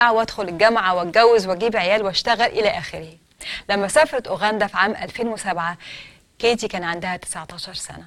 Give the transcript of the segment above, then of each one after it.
وادخل الجامعة واتجوز واجيب عيال واشتغل إلى آخره لما سافرت أوغندا في عام 2007 كيتي كان عندها 19 سنة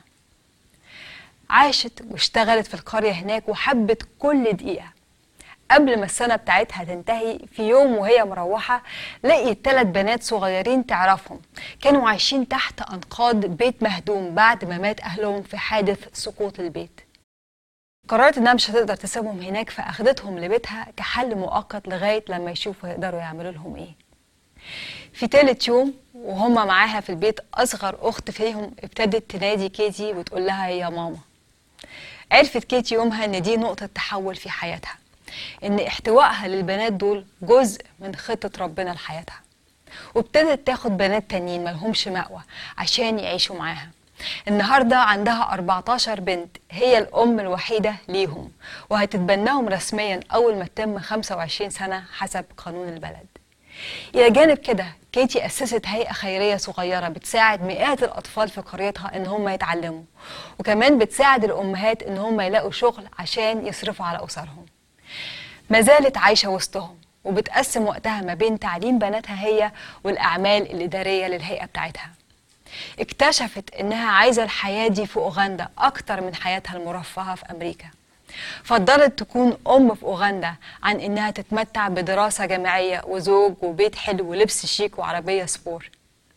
عاشت واشتغلت في القرية هناك وحبت كل دقيقة قبل ما السنة بتاعتها تنتهي في يوم وهي مروحة لقيت ثلاث بنات صغيرين تعرفهم كانوا عايشين تحت أنقاض بيت مهدوم بعد ما مات أهلهم في حادث سقوط البيت قررت انها مش هتقدر تسيبهم هناك فاخدتهم لبيتها كحل مؤقت لغايه لما يشوفوا يقدروا يعملوا لهم ايه في تالت يوم وهم معاها في البيت اصغر اخت فيهم ابتدت تنادي كيتي وتقول لها يا ماما عرفت كيتي يومها ان دي نقطه تحول في حياتها ان احتوائها للبنات دول جزء من خطه ربنا لحياتها وابتدت تاخد بنات تانيين ملهمش مأوى عشان يعيشوا معاها النهاردة عندها 14 بنت هي الأم الوحيدة ليهم وهتتبناهم رسميا أول ما تتم 25 سنة حسب قانون البلد إلى جانب كده كيتي أسست هيئة خيرية صغيرة بتساعد مئات الأطفال في قريتها إن هم يتعلموا وكمان بتساعد الأمهات إن هم يلاقوا شغل عشان يصرفوا على أسرهم ما زالت عايشة وسطهم وبتقسم وقتها ما بين تعليم بناتها هي والأعمال الإدارية للهيئة بتاعتها اكتشفت انها عايزه الحياه دي في اوغندا اكتر من حياتها المرفهه في امريكا فضلت تكون ام في اوغندا عن انها تتمتع بدراسه جامعيه وزوج وبيت حلو ولبس شيك وعربيه سبور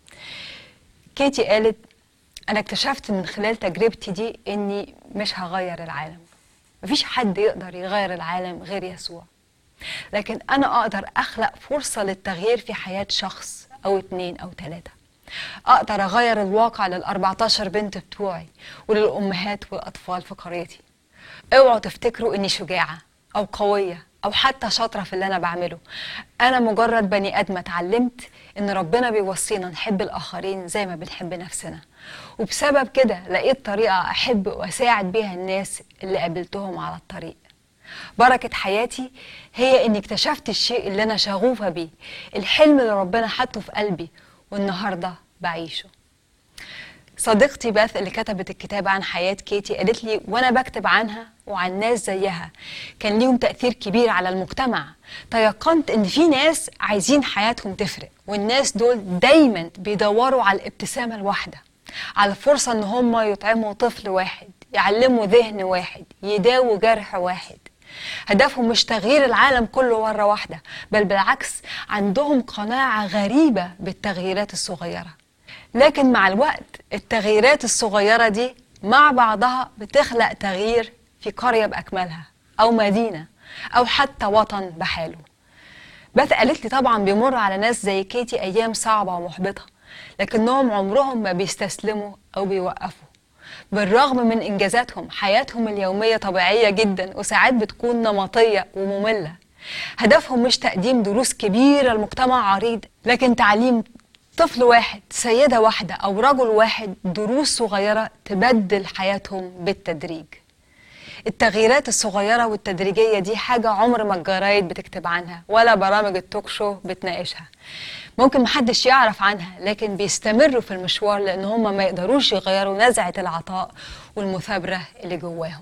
كيتي قالت انا اكتشفت من خلال تجربتي دي اني مش هغير العالم مفيش حد يقدر يغير العالم غير يسوع لكن انا اقدر اخلق فرصه للتغيير في حياه شخص او اتنين او تلاته اقدر اغير الواقع لل 14 بنت بتوعي وللامهات والاطفال في قريتي اوعوا تفتكروا اني شجاعه او قويه او حتى شاطره في اللي انا بعمله انا مجرد بني ادمه اتعلمت ان ربنا بيوصينا نحب الاخرين زي ما بنحب نفسنا وبسبب كده لقيت طريقه احب واساعد بيها الناس اللي قابلتهم على الطريق بركة حياتي هي إني اكتشفت الشيء اللي أنا شغوفة بيه الحلم اللي ربنا حطه في قلبي والنهارده بعيشه صديقتي باث اللي كتبت الكتاب عن حياة كيتي قالت لي وأنا بكتب عنها وعن ناس زيها كان ليهم تأثير كبير على المجتمع تيقنت إن في ناس عايزين حياتهم تفرق والناس دول دايما بيدوروا على الابتسامة الواحدة على الفرصة إن هم يطعموا طفل واحد يعلموا ذهن واحد يداووا جرح واحد هدفهم مش تغيير العالم كله مرة واحدة بل بالعكس عندهم قناعة غريبة بالتغييرات الصغيرة لكن مع الوقت التغييرات الصغيرة دي مع بعضها بتخلق تغيير في قرية بأكملها أو مدينة أو حتى وطن بحاله بث قالت لي طبعا بيمر على ناس زي كيتي أيام صعبة ومحبطة لكنهم عمرهم ما بيستسلموا أو بيوقفوا بالرغم من إنجازاتهم حياتهم اليومية طبيعية جدا وساعات بتكون نمطية ومملة هدفهم مش تقديم دروس كبيرة لمجتمع عريض لكن تعليم طفل واحد سيدة واحدة أو رجل واحد دروس صغيرة تبدل حياتهم بالتدريج التغييرات الصغيرة والتدريجية دي حاجة عمر ما الجرايد بتكتب عنها ولا برامج التوك شو بتناقشها ممكن محدش يعرف عنها لكن بيستمروا في المشوار لأن هم ما يقدروش يغيروا نزعة العطاء والمثابرة اللي جواهم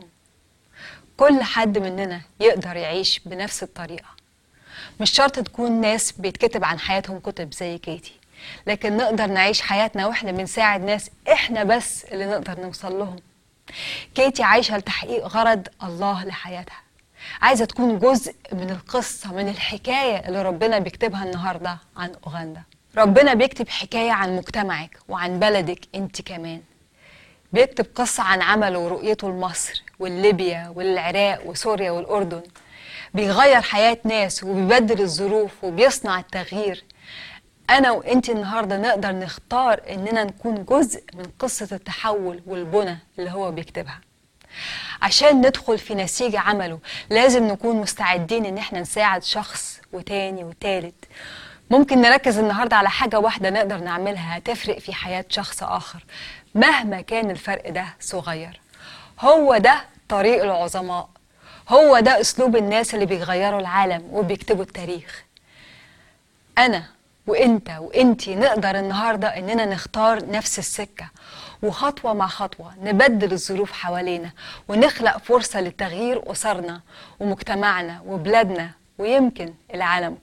كل حد مننا يقدر يعيش بنفس الطريقة مش شرط تكون ناس بيتكتب عن حياتهم كتب زي كيتي لكن نقدر نعيش حياتنا واحنا بنساعد ناس احنا بس اللي نقدر نوصل لهم كيتي عايشة لتحقيق غرض الله لحياتها عايزة تكون جزء من القصة من الحكاية اللي ربنا بيكتبها النهاردة عن أوغندا ربنا بيكتب حكاية عن مجتمعك وعن بلدك انت كمان بيكتب قصة عن عمله ورؤيته لمصر والليبيا والعراق وسوريا والأردن بيغير حياة ناس وبيبدل الظروف وبيصنع التغيير أنا وإنتي النهاردة نقدر نختار إننا نكون جزء من قصة التحول والبنى اللي هو بيكتبها عشان ندخل في نسيج عمله لازم نكون مستعدين إن إحنا نساعد شخص وتاني وتالت ممكن نركز النهاردة على حاجة واحدة نقدر نعملها هتفرق في حياة شخص آخر مهما كان الفرق ده صغير هو ده طريق العظماء هو ده أسلوب الناس اللي بيغيروا العالم وبيكتبوا التاريخ أنا وانت وانتي نقدر النهارده اننا نختار نفس السكه وخطوه مع خطوه نبدل الظروف حوالينا ونخلق فرصه لتغيير اسرنا ومجتمعنا وبلادنا ويمكن العالم